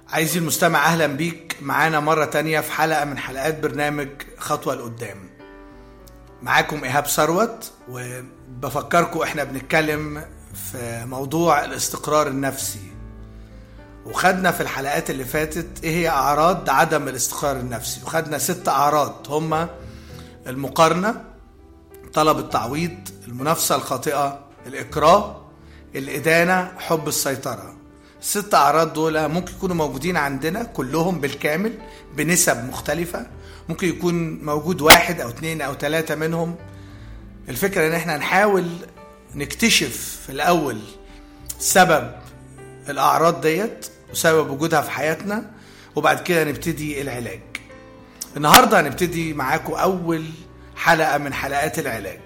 عايزي المستمع اهلا بيك معانا مرة تانية في حلقة من حلقات برنامج خطوة لقدام معاكم ايهاب ثروت وبفكركم احنا بنتكلم في موضوع الاستقرار النفسي وخدنا في الحلقات اللي فاتت ايه هي اعراض عدم الاستقرار النفسي وخدنا ست اعراض هما المقارنة طلب التعويض المنافسة الخاطئة الإكراه الإدانة حب السيطرة الست أعراض دول ممكن يكونوا موجودين عندنا كلهم بالكامل بنسب مختلفة ممكن يكون موجود واحد أو اتنين أو تلاتة منهم الفكرة إن احنا نحاول نكتشف في الأول سبب الأعراض ديت وسبب وجودها في حياتنا وبعد كده نبتدي العلاج النهاردة هنبتدي معاكم أول حلقة من حلقات العلاج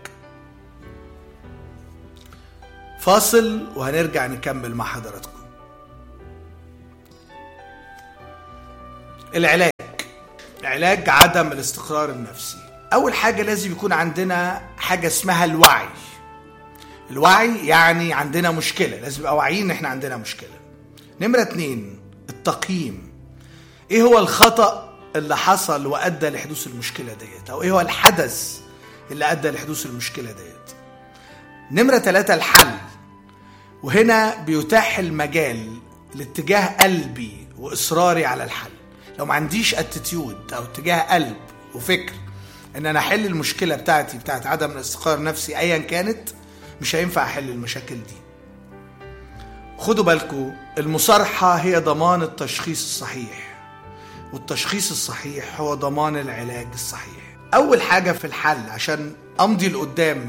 فاصل وهنرجع نكمل مع حضراتكم العلاج علاج عدم الاستقرار النفسي اول حاجة لازم يكون عندنا حاجة اسمها الوعي الوعي يعني عندنا مشكلة لازم يبقى واعيين ان احنا عندنا مشكلة نمرة اتنين التقييم ايه هو الخطأ اللي حصل وادى لحدوث المشكلة ديت او ايه هو الحدث اللي ادى لحدوث المشكلة ديت نمرة ثلاثة الحل وهنا بيتاح المجال لاتجاه قلبي واصراري على الحل لو ما عنديش اتيتيود او اتجاه قلب وفكر ان انا احل المشكله بتاعتي بتاعت عدم الاستقرار النفسي ايا كانت مش هينفع احل المشاكل دي خدوا بالكم المصارحه هي ضمان التشخيص الصحيح والتشخيص الصحيح هو ضمان العلاج الصحيح اول حاجه في الحل عشان امضي لقدام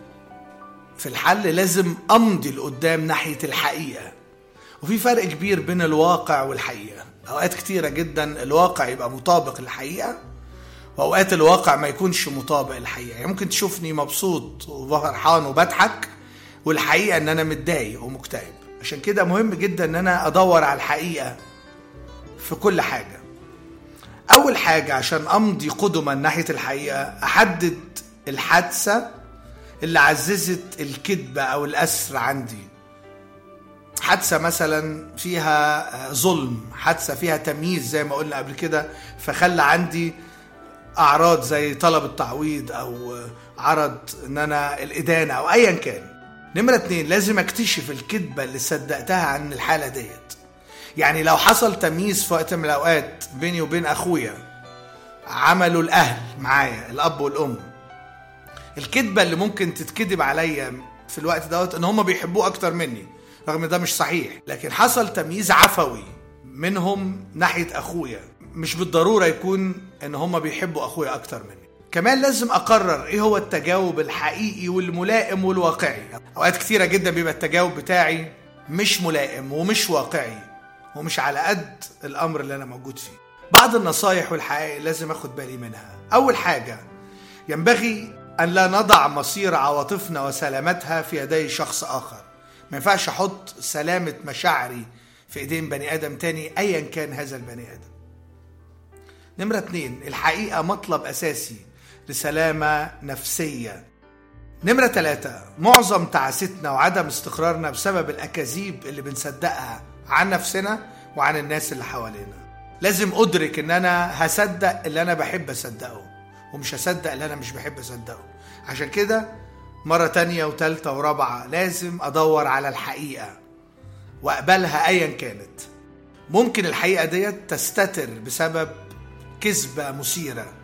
في الحل لازم امضي لقدام ناحيه الحقيقه وفي فرق كبير بين الواقع والحقيقه اوقات كتيره جدا الواقع يبقى مطابق للحقيقه واوقات الواقع ما يكونش مطابق للحقيقه يعني ممكن تشوفني مبسوط وفرحان وبضحك والحقيقه ان انا متضايق ومكتئب عشان كده مهم جدا ان انا ادور على الحقيقه في كل حاجه اول حاجه عشان امضي قدما ناحيه الحقيقه احدد الحادثه اللي عززت الكذبه او الاسر عندي حادثة مثلا فيها ظلم حادثة فيها تمييز زي ما قلنا قبل كده فخلى عندي أعراض زي طلب التعويض أو عرض إن أنا الإدانة أو أيا كان نمرة اتنين لازم أكتشف الكذبة اللي صدقتها عن الحالة ديت يعني لو حصل تمييز في وقت من الأوقات بيني وبين أخويا عملوا الأهل معايا الأب والأم الكذبة اللي ممكن تتكذب عليا في الوقت دوت إن هم بيحبوه أكتر مني رغم ده مش صحيح لكن حصل تمييز عفوي منهم ناحية أخويا مش بالضرورة يكون إن هم بيحبوا أخويا أكتر مني كمان لازم أقرر إيه هو التجاوب الحقيقي والملائم والواقعي أوقات كتيرة جدا بيبقى التجاوب بتاعي مش ملائم ومش واقعي ومش على قد الأمر اللي أنا موجود فيه بعض النصايح والحقائق لازم أخد بالي منها أول حاجة ينبغي أن لا نضع مصير عواطفنا وسلامتها في يدي شخص آخر ما ينفعش احط سلامة مشاعري في ايدين بني ادم تاني ايا كان هذا البني ادم نمرة اتنين الحقيقة مطلب اساسي لسلامة نفسية نمرة ثلاثة معظم تعاستنا وعدم استقرارنا بسبب الأكاذيب اللي بنصدقها عن نفسنا وعن الناس اللي حوالينا لازم أدرك إن أنا هصدق اللي أنا بحب أصدقه ومش هصدق اللي أنا مش بحب أصدقه عشان كده مرة تانية وتالتة ورابعة لازم أدور على الحقيقة وأقبلها أيا كانت ممكن الحقيقة ديت تستتر بسبب كذبة مثيرة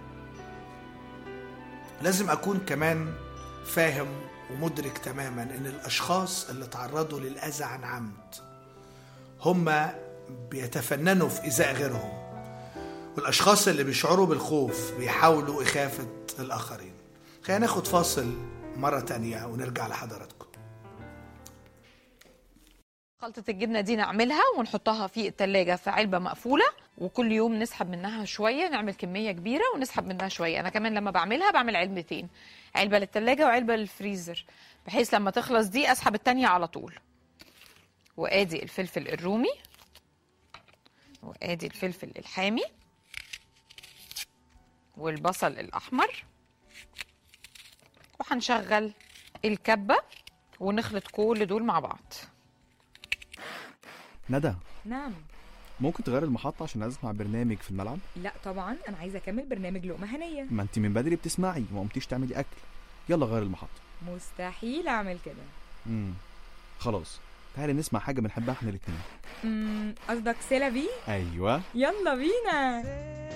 لازم أكون كمان فاهم ومدرك تماما إن الأشخاص اللي تعرضوا للأذى عن عمد هم بيتفننوا في إيذاء غيرهم والأشخاص اللي بيشعروا بالخوف بيحاولوا إخافة الآخرين خلينا ناخد فاصل مرة تانية ونرجع لحضراتكم خلطة الجبنة دي نعملها ونحطها في التلاجة في علبة مقفولة وكل يوم نسحب منها شوية نعمل كمية كبيرة ونسحب منها شوية أنا كمان لما بعملها بعمل علبتين علبة للتلاجة وعلبة للفريزر بحيث لما تخلص دي أسحب التانية على طول وآدي الفلفل الرومي وآدي الفلفل الحامي والبصل الأحمر وهنشغل الكبة ونخلط كل دول مع بعض ندى نعم ممكن تغير المحطة عشان اسمع برنامج في الملعب لا طبعا انا عايزه اكمل برنامج لقمه هنيه ما انت من بدري بتسمعي وما قمتيش تعملي اكل يلا غير المحطة مستحيل اعمل كده امم خلاص تعالي نسمع حاجة بنحبها احنا الاتنين امم قصدك سيلا بي ايوه يلا بينا